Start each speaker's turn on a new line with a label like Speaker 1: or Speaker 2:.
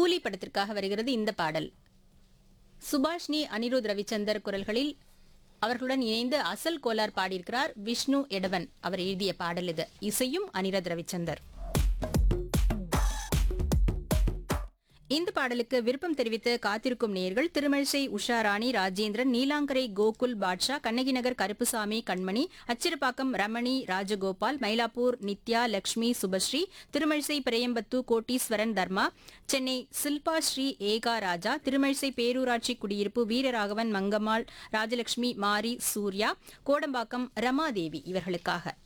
Speaker 1: கூலி படத்திற்காக வருகிறது இந்த பாடல் சுபாஷ்னி அனிருத் ரவிச்சந்தர் குரல்களில் அவர்களுடன் இணைந்து அசல் கோலார் பாடியிருக்கிறார் விஷ்ணு எடவன் அவர் எழுதிய பாடல் இது இசையும் அனிருத் ரவிச்சந்தர் இந்த பாடலுக்கு விருப்பம் தெரிவித்து காத்திருக்கும் நேயர்கள் திருமழிசை உஷா ராணி ராஜேந்திரன் நீலாங்கரை கோகுல் பாட்ஷா கண்ணகி நகர் கருப்புசாமி கண்மணி அச்சிறுபாக்கம் ரமணி ராஜகோபால் மயிலாப்பூர் நித்யா லக்ஷ்மி சுபஸ்ரீ திருமழிசை பிரேயம்பத்து கோட்டீஸ்வரன் தர்மா சென்னை சில்பா ஸ்ரீ ஏகா ராஜா திருமழிசை பேரூராட்சி குடியிருப்பு வீரராகவன் மங்கம்மாள் ராஜலட்சுமி மாரி சூர்யா கோடம்பாக்கம் ரமாதேவி இவர்களுக்காக